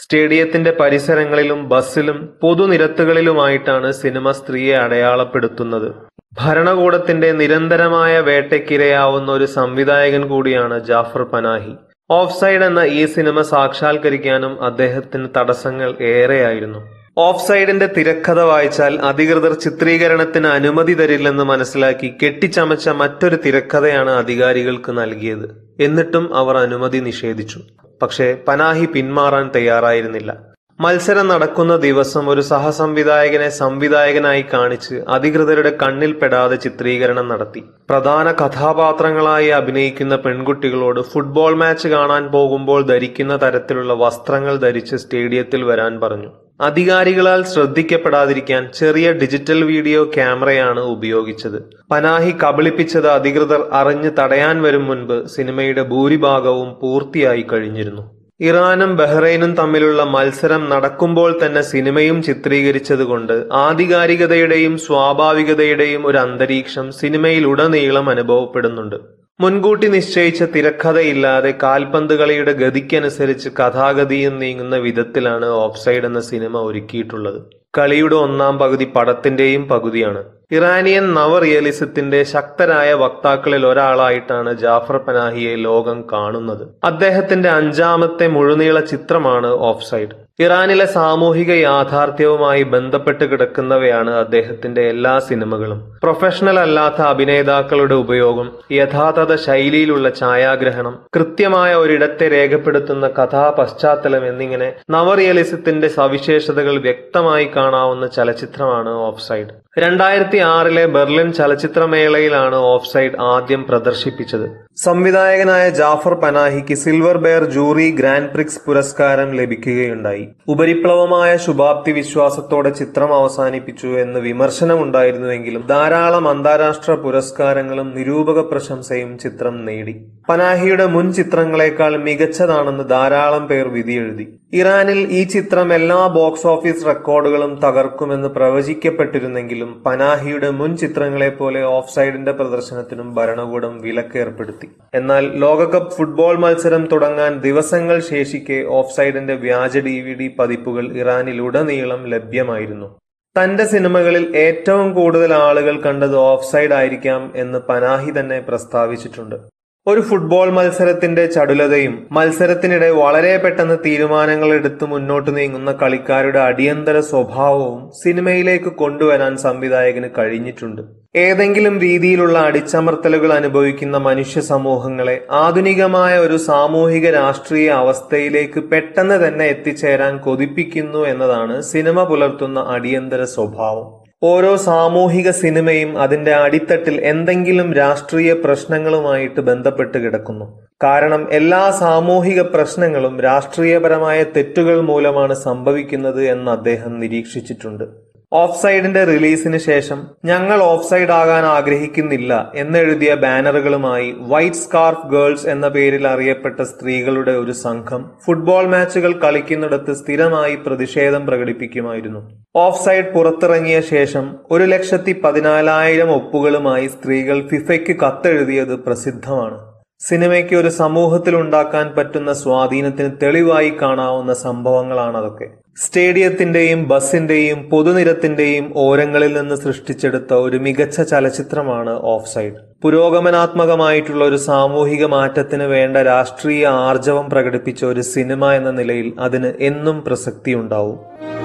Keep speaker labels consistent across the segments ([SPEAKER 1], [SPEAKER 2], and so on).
[SPEAKER 1] സ്റ്റേഡിയത്തിന്റെ പരിസരങ്ങളിലും ബസ്സിലും പൊതുനിരത്തുകളിലുമായിട്ടാണ് സിനിമ സ്ത്രീയെ അടയാളപ്പെടുത്തുന്നത് ഭരണകൂടത്തിന്റെ നിരന്തരമായ വേട്ടയ്ക്കിരയാവുന്ന ഒരു സംവിധായകൻ കൂടിയാണ് ജാഫർ പനാഹി ഓഫ് സൈഡ് എന്ന ഈ സിനിമ സാക്ഷാത്കരിക്കാനും അദ്ദേഹത്തിന് തടസ്സങ്ങൾ ഏറെയായിരുന്നു ഓഫ് സൈഡിന്റെ തിരക്കഥ വായിച്ചാൽ അധികൃതർ ചിത്രീകരണത്തിന് അനുമതി തരില്ലെന്ന് മനസ്സിലാക്കി കെട്ടിച്ചമച്ച മറ്റൊരു തിരക്കഥയാണ് അധികാരികൾക്ക് നൽകിയത് എന്നിട്ടും അവർ അനുമതി നിഷേധിച്ചു പക്ഷേ പനാഹി പിന്മാറാൻ തയ്യാറായിരുന്നില്ല മത്സരം നടക്കുന്ന ദിവസം ഒരു സഹസംവിധായകനെ സംവിധായകനായി കാണിച്ച് അധികൃതരുടെ കണ്ണിൽപ്പെടാതെ ചിത്രീകരണം നടത്തി പ്രധാന കഥാപാത്രങ്ങളായി അഭിനയിക്കുന്ന പെൺകുട്ടികളോട് ഫുട്ബോൾ മാച്ച് കാണാൻ പോകുമ്പോൾ ധരിക്കുന്ന തരത്തിലുള്ള വസ്ത്രങ്ങൾ ധരിച്ച് സ്റ്റേഡിയത്തിൽ വരാൻ പറഞ്ഞു അധികാരികളാൽ ശ്രദ്ധിക്കപ്പെടാതിരിക്കാൻ ചെറിയ ഡിജിറ്റൽ വീഡിയോ ക്യാമറയാണ് ഉപയോഗിച്ചത് പനാഹി കബളിപ്പിച്ചത് അധികൃതർ അറിഞ്ഞ് തടയാൻ വരും മുൻപ് സിനിമയുടെ ഭൂരിഭാഗവും പൂർത്തിയായി കഴിഞ്ഞിരുന്നു ഇറാനും ബഹ്റൈനും തമ്മിലുള്ള മത്സരം നടക്കുമ്പോൾ തന്നെ സിനിമയും ചിത്രീകരിച്ചതുകൊണ്ട് ആധികാരികതയുടെയും സ്വാഭാവികതയുടെയും ഒരു അന്തരീക്ഷം സിനിമയിലുടനീളം അനുഭവപ്പെടുന്നുണ്ട് മുൻകൂട്ടി നിശ്ചയിച്ച തിരക്കഥയില്ലാതെ കാൽപന്ത് കളിയുടെ ഗതിക്കനുസരിച്ച് കഥാഗതിയും നീങ്ങുന്ന വിധത്തിലാണ് ഓഫ്സൈഡ് എന്ന സിനിമ ഒരുക്കിയിട്ടുള്ളത് കളിയുടെ ഒന്നാം പകുതി പടത്തിന്റെയും പകുതിയാണ് ഇറാനിയൻ നവ റിയലിസത്തിന്റെ ശക്തരായ വക്താക്കളിൽ ഒരാളായിട്ടാണ് ജാഫർ പനാഹിയെ ലോകം കാണുന്നത് അദ്ദേഹത്തിന്റെ അഞ്ചാമത്തെ മുഴുനീള ചിത്രമാണ് ഓഫ്സൈഡ് ഇറാനിലെ സാമൂഹിക യാഥാർത്ഥ്യവുമായി ബന്ധപ്പെട്ട് കിടക്കുന്നവയാണ് അദ്ദേഹത്തിന്റെ എല്ലാ സിനിമകളും പ്രൊഫഷണൽ അല്ലാത്ത അഭിനേതാക്കളുടെ ഉപയോഗം യഥാതഥ ശൈലിയിലുള്ള ഛായാഗ്രഹണം കൃത്യമായ ഒരിടത്തെ രേഖപ്പെടുത്തുന്ന കഥാ പശ്ചാത്തലം എന്നിങ്ങനെ നവറിയലിസത്തിന്റെ സവിശേഷതകൾ വ്യക്തമായി കാണാവുന്ന ചലച്ചിത്രമാണ് ഓഫ്സൈഡ് രണ്ടായിരത്തി ആറിലെ ബെർലിൻ ചലച്ചിത്രമേളയിലാണ് ഓഫ്സൈഡ് ആദ്യം പ്രദർശിപ്പിച്ചത് സംവിധായകനായ ജാഫർ പനാഹിക്ക് silver bear jury grand prix പുരസ്കാരം ലഭിക്കുകയുണ്ടായി ഉപരിപ്ലവമായ ശുഭാപ്തി വിശ്വാസത്തോടെ ചിത്രം അവസാനിപ്പിച്ചു എന്ന് വിമർശനമുണ്ടായിരുന്നുവെങ്കിലും ധാരാളം അന്താരാഷ്ട്ര പുരസ്കാരങ്ങളും നിരൂപക പ്രശംസയും ചിത്രം നേടി പനാഹിയുടെ മുൻ ചിത്രങ്ങളെക്കാൾ മികച്ചതാണെന്ന് ധാരാളം പേർ വിധിയെഴുതി ഇറാനിൽ ഈ ചിത്രം എല്ലാ ബോക്സ് ഓഫീസ് റെക്കോർഡുകളും തകർക്കുമെന്ന് പ്രവചിക്കപ്പെട്ടിരുന്നെങ്കിലും പനാഹിയുടെ മുൻ ചിത്രങ്ങളെ പോലെ ഓഫ് സൈഡിന്റെ പ്രദർശനത്തിനും ഭരണകൂടം വിലക്കേർപ്പെടുത്തി എന്നാൽ ലോകകപ്പ് ഫുട്ബോൾ മത്സരം തുടങ്ങാൻ ദിവസങ്ങൾ ശേഷിക്കെ ഓഫ് സൈഡിന്റെ വ്യാജ ഡി വി ഡി പതിപ്പുകൾ ഇറാനിലുടനീളം ലഭ്യമായിരുന്നു തന്റെ സിനിമകളിൽ ഏറ്റവും കൂടുതൽ ആളുകൾ കണ്ടത് ഓഫ് സൈഡ് ആയിരിക്കാം എന്ന് പനാഹി തന്നെ പ്രസ്താവിച്ചിട്ടുണ്ട് ഒരു ഫുട്ബോൾ മത്സരത്തിന്റെ ചടുലതയും മത്സരത്തിനിടെ വളരെ പെട്ടെന്ന് തീരുമാനങ്ങൾ എടുത്ത് മുന്നോട്ട് നീങ്ങുന്ന കളിക്കാരുടെ അടിയന്തര സ്വഭാവവും സിനിമയിലേക്ക് കൊണ്ടുവരാൻ സംവിധായകന് കഴിഞ്ഞിട്ടുണ്ട് ഏതെങ്കിലും രീതിയിലുള്ള അടിച്ചമർത്തലുകൾ അനുഭവിക്കുന്ന മനുഷ്യ സമൂഹങ്ങളെ ആധുനികമായ ഒരു സാമൂഹിക രാഷ്ട്രീയ അവസ്ഥയിലേക്ക് പെട്ടെന്ന് തന്നെ എത്തിച്ചേരാൻ കൊതിപ്പിക്കുന്നു എന്നതാണ് സിനിമ പുലർത്തുന്ന അടിയന്തര സ്വഭാവം ഓരോ സാമൂഹിക സിനിമയും അതിന്റെ അടിത്തട്ടിൽ എന്തെങ്കിലും രാഷ്ട്രീയ പ്രശ്നങ്ങളുമായിട്ട് ബന്ധപ്പെട്ട് കിടക്കുന്നു കാരണം എല്ലാ സാമൂഹിക പ്രശ്നങ്ങളും രാഷ്ട്രീയപരമായ തെറ്റുകൾ മൂലമാണ് സംഭവിക്കുന്നത് എന്ന് അദ്ദേഹം നിരീക്ഷിച്ചിട്ടുണ്ട് ഓഫ് സൈഡിന്റെ റിലീസിന് ശേഷം ഞങ്ങൾ ഓഫ് സൈഡ് ആകാൻ ആഗ്രഹിക്കുന്നില്ല എന്നെഴുതിയ ബാനറുകളുമായി വൈറ്റ് സ്കാർഫ് ഗേൾസ് എന്ന പേരിൽ അറിയപ്പെട്ട സ്ത്രീകളുടെ ഒരു സംഘം ഫുട്ബോൾ മാച്ചുകൾ കളിക്കുന്നിടത്ത് സ്ഥിരമായി പ്രതിഷേധം പ്രകടിപ്പിക്കുമായിരുന്നു ഓഫ് സൈഡ് പുറത്തിറങ്ങിയ ശേഷം ഒരു ലക്ഷത്തി പതിനാലായിരം ഒപ്പുകളുമായി സ്ത്രീകൾ ഫിഫയ്ക്ക് കത്തെഴുതിയത് പ്രസിദ്ധമാണ് സിനിമയ്ക്ക് ഒരു സമൂഹത്തിൽ ഉണ്ടാക്കാൻ പറ്റുന്ന സ്വാധീനത്തിന് തെളിവായി കാണാവുന്ന സംഭവങ്ങളാണ് അതൊക്കെ സ്റ്റേഡിയത്തിന്റെയും ബസിന്റെയും പൊതുനിരത്തിന്റെയും ഓരങ്ങളിൽ നിന്ന് സൃഷ്ടിച്ചെടുത്ത ഒരു മികച്ച ചലച്ചിത്രമാണ് ഓഫ് സൈഡ് പുരോഗമനാത്മകമായിട്ടുള്ള ഒരു സാമൂഹിക മാറ്റത്തിന് വേണ്ട രാഷ്ട്രീയ ആർജവം പ്രകടിപ്പിച്ച ഒരു സിനിമ എന്ന നിലയിൽ അതിന് എന്നും പ്രസക്തിയുണ്ടാവും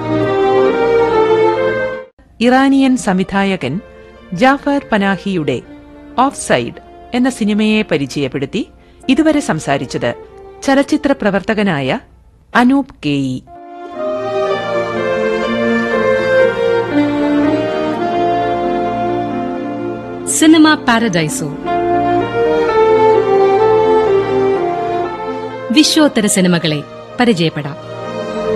[SPEAKER 2] ഇറാനിയൻ സംവിധായകൻ ജാഫർ പനാഹിയുടെ ഓഫ് സൈഡ് എന്ന സിനിമയെ പരിചയപ്പെടുത്തി ഇതുവരെ സംസാരിച്ചത് ചലച്ചിത്ര പ്രവർത്തകനായ Anoop K E
[SPEAKER 3] Cinema Paradiso വിശ്വോത്തര സിനിമകളെ പരിചയപ്പെടാം